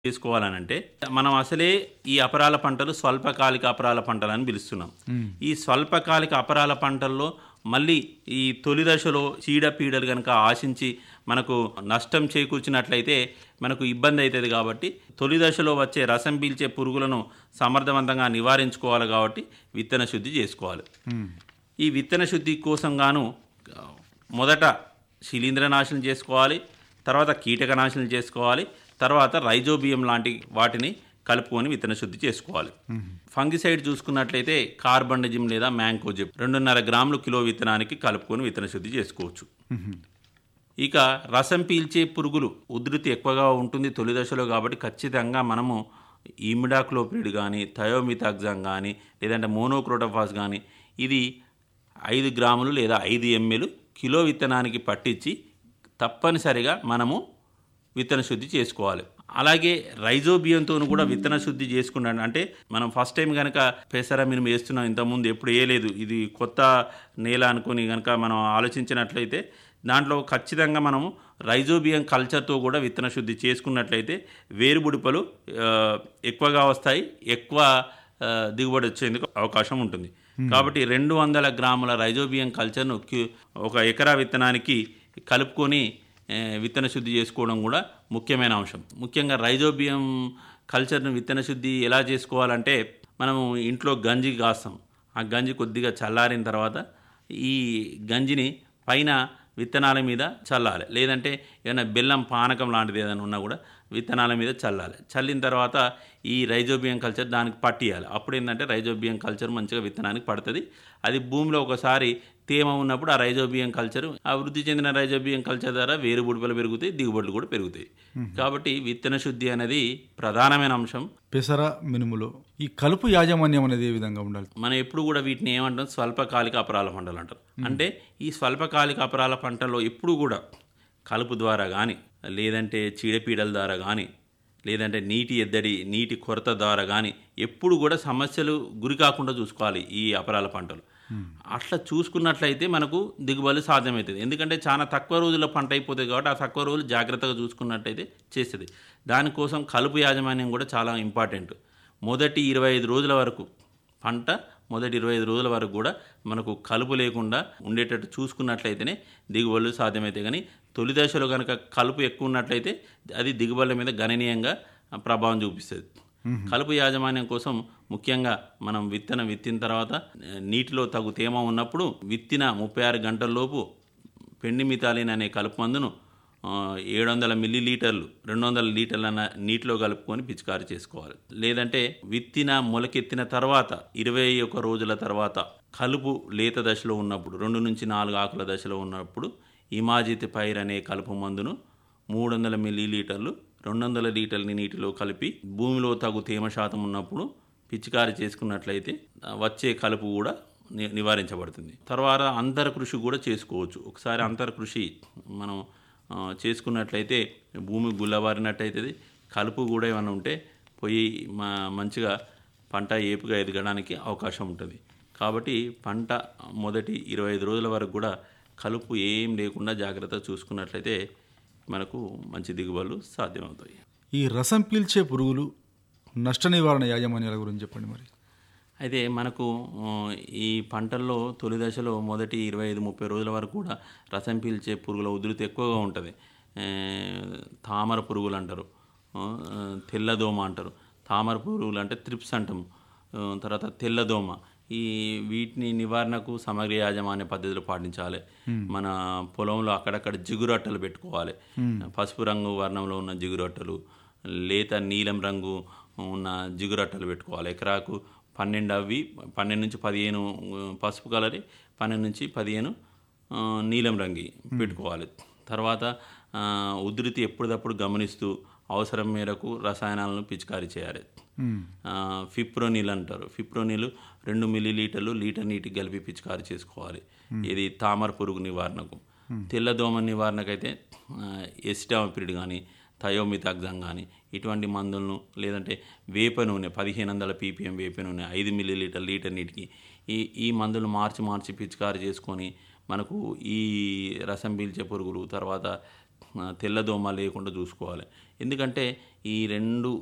చేసుకోవాలనంటే మనం అసలే ఈ అపరాల పంటలు స్వల్పకాలిక అపరాల పంటలు అని పిలుస్తున్నాం ఈ స్వల్పకాలిక అపరాల పంటల్లో మళ్ళీ ఈ తొలి దశలో చీడపీడలు కనుక ఆశించి మనకు నష్టం చేకూర్చినట్లయితే మనకు ఇబ్బంది అవుతుంది కాబట్టి తొలి దశలో వచ్చే రసం పీల్చే పురుగులను సమర్థవంతంగా నివారించుకోవాలి కాబట్టి విత్తన శుద్ధి చేసుకోవాలి ఈ విత్తన శుద్ధి కోసం గాను ఆ, మొదట శిలీంద్రనాశనం చేసుకోవాలి తర్వాత కీటకనాశనం చేసుకోవాలి తర్వాత రైజోబియం లాంటి వాటిని కలుపుకొని విత్తన శుద్ధి చేసుకోవాలి ఫంగిసైడ్ చూసుకున్నట్లయితే కార్బండజిమ్ లేదా మ్యాంకోజిమ్ రెండున్నర గ్రాములు కిలో విత్తనానికి కలుపుకొని విత్తన శుద్ధి చేసుకోవచ్చు ఇక రసం పీల్చే పురుగులు ఉధృతి ఎక్కువగా ఉంటుంది తొలి దశలో కాబట్టి ఖచ్చితంగా మనము ఇమిడాక్లోప్రిడ్ కానీ థయోమితాగ్జామ్ కానీ లేదంటే మోనోక్రోటోఫాస్ కానీ ఇది ఐదు గ్రాములు లేదా ఐదు ఎంఎల్ కిలో విత్తనానికి పట్టించి తప్పనిసరిగా మనము విత్తన శుద్ధి చేసుకోవాలి అలాగే రైజోబియంతో కూడా విత్తన శుద్ధి చేసుకున్నాడు అంటే మనం ఫస్ట్ టైం కనుక పెసర మినుము వేస్తున్నాం ఇంతకుముందు ఎప్పుడు వేయలేదు ఇది కొత్త నేల అనుకుని కనుక మనం ఆలోచించినట్లయితే దాంట్లో ఖచ్చితంగా మనము రైజోబియం కల్చర్తో కూడా విత్తన శుద్ధి చేసుకున్నట్లయితే వేరుబుడిపలు ఆ, ఎక్కువగా వస్తాయి ఎక్కువ ఆ, దిగుబడి వచ్చేందుకు అవకాశం ఉంటుంది కాబట్టి రెండు వందల గ్రాముల రైజోబియం కల్చర్ను కి- ఒక ఎకరా విత్తనానికి కలుపుకొని ఏ, విత్తన శుద్ధి చేసుకోవడం కూడా ముఖ్యమైన అంశం ముఖ్యంగా రైజోబియం కల్చర్ను విత్తన శుద్ధి ఎలా చేసుకోవాలంటే మనము ఇంట్లో గంజి కాస్తాం ఆ గంజి కొద్దిగా చల్లారిన తర్వాత ఈ గంజిని పైన విత్తనాల మీద చల్లాలి లేదంటే ఏదైనా బెల్లం పానకం లాంటిది ఏదైనా ఉన్నా కూడా విత్తనాల మీద చల్లాలి చల్లిన తర్వాత ఈ రైజోబియం కల్చర్ దానికి పట్టియాలి అప్పుడు ఏంటంటే రైజోబియం కల్చర్ మంచిగా విత్తనానికి పడుతుంది అది భూమిలో ఒకసారి తేమ ఉన్నప్పుడు ఆ రైజోబియం కల్చర్ ఆ వృద్ధి చెందిన రైజోబియం కల్చర్ ద్వారా వేరు బుడిపలు పెరుగుతాయి దిగుబడులు కూడా పెరుగుతాయి కాబట్టి విత్తన శుద్ధి అనేది ప్రధానమైన అంశం పెసర మినుములో ఈ కలుపు యాజమాన్యం అనేది ఏ విధంగా ఉండాలి మనం ఎప్పుడు కూడా వీటిని ఏమంటాం స్వల్పకాలిక అపరాల పంటలు అంటారు అంటే ఈ స్వల్పకాలిక అపరాల పంటల్లో ఎప్పుడు కూడా కలుపు ద్వారా కానీ లేదంటే చీడపీడల ద్వారా కానీ లేదంటే నీటి ఎద్దడి నీటి కొరత ద్వారా కానీ ఎప్పుడు కూడా సమస్యలు గురి కాకుండా చూసుకోవాలి ఈ అపరాల పంటలు అట్లా చూసుకున్నట్లయితే మనకు దిగుబడి సాధ్యమవుతుంది ఎందుకంటే చాలా తక్కువ రోజుల పంట అయిపోతుంది కాబట్టి ఆ తక్కువ రోజులు జాగ్రత్తగా చూసుకున్నట్టయితే చేస్తుంది దానికోసం కలుపు యాజమాన్యం కూడా చాలా ఇంపార్టెంట్ మొదటి ఇరవై ఐదు రోజుల వరకు పంట మొదటి ఇరవై ఐదు రోజుల వరకు కూడా మనకు కలుపు లేకుండా ఉండేటట్టు చూసుకున్నట్లయితేనే దిగుబడులు సాధ్యమవుతాయి కానీ తొలి దశలో కనుక కలుపు ఎక్కువ ఉన్నట్లయితే అది దిగుబడుల మీద గణనీయంగా ప్రభావం చూపిస్తుంది కలుపు యాజమాన్యం కోసం ముఖ్యంగా మనం విత్తనం విత్తిన తర్వాత ఆ, నీటిలో తగు తేమ ఉన్నప్పుడు విత్తిన ముప్పై ఆరు గంటల్లోపు పెండిమితాలిన్ అనే కలుపు మందును ఏడు వందల మిల్లీ లీటర్లు రెండు వందల లీటర్ల న- నీటిలో కలుపుకొని పిచికారి చేసుకోవాలి లేదంటే విత్తిన మొలకెత్తిన తర్వాత ఇరవై ఒక రోజుల తర్వాత కలుపు లేత దశలో ఉన్నప్పుడు రెండు నుంచి నాలుగు ఆకుల దశలో ఉన్నప్పుడు ఇమాజిత్ పైర్ అనే కలుపు మందును మూడు వందల మిల్లీ లీటర్లు రెండు వందల లీటర్ల నీటిలో కలిపి భూమిలో తగు తేమ శాతం ఉన్నప్పుడు పిచికారి చేసుకున్నట్లయితే ఆ, వచ్చే కలుపు కూడా ని- నివారించబడుతుంది తర్వాత అంతర కృషి కూడా చేసుకోవచ్చు ఒకసారి అంతర కృషి మనం ఆ, చేసుకున్నట్లయితే భూమి గుల్లబారినట్టయితుంది కలుపు కూడా ఏమైనా ఉంటే పోయి మా మంచిగా పంట ఏపుగా ఎదగడానికి అవకాశం ఉంటుంది కాబట్టి పంట మొదటి ఇరవై ఐదు రోజుల వరకు కూడా కలుపు ఏం లేకుండా జాగ్రత్త చూసుకున్నట్లయితే మనకు మంచి దిగుబడులు సాధ్యమవుతాయి ఈ రసం పీల్చే పురుగులు నష్ట నివారణ యాజమాన్యాల గురించి చెప్పండి మరి అయితే మనకు ఆ, ఈ పంటల్లో తొలి దశలో మొదటి ఇరవై ఐదు ముప్పై రోజుల వరకు కూడా రసం పీల్చే పురుగుల ఉధృతి ఎక్కువగా ఉంటుంది ఆ, తామర పురుగులు అంటారు ఆ, తెల్లదోమ అంటారు తామర పురుగులు అంటే త్రిప్స్ అంటాము ఆ, తర్వాత తెల్లదోమ ఈ వీటిని నివారణకు సమగ్ర యాజమాన్య పద్ధతులు పాటించాలి మన పొలంలో అక్కడక్కడ జిగురట్టలు పెట్టుకోవాలి పసుపు రంగు వర్ణంలో ఉన్న జిగురట్టలు లేత నీలం రంగు ఉన్న జిగురట్టలు పెట్టుకోవాలి ఎకరాకు పన్నెండు అవి పన్నెండు నుంచి పదిహేను ఆ, పసుపు కలరి పన్నెండు నుంచి పదిహేను ఆ, నీలం రంగి పెట్టుకోవాలి తర్వాత ఆ, ఉధృతి ఎప్పటికప్పుడు గమనిస్తూ అవసరం మేరకు రసాయనాలను పిచికారీ చేయాలి ఆ, ఫిప్రోనిల్ అంటారు ఫిప్రోనిల్ రెండు మిల్లీ లీటర్లు లీటర్ నీటికి కలిపి పిచికారీ చేసుకోవాలి ఇది తామర పురుగు నివారణకు తెల్లదోమ నివారణకైతే ఎస్టామిపిడ్ కానీ థయోమితాగ్జామ్ కానీ ఇటువంటి మందులను లేదంటే వేప నూనె పదిహేను వందల పీపీఎం వేప నూనె ఐదు మిల్లీ లీటర్ లీటర్ నీటికి ఈ ఈ మందులు మార్చి మార్చి పిచికారీ చేసుకొని మనకు ఈ రసం పీల్చే పురుగులు తర్వాత ఆ, తెల్లదోమ లేకుండా చూసుకోవాలి ఎందుకంటే ఈ రెండు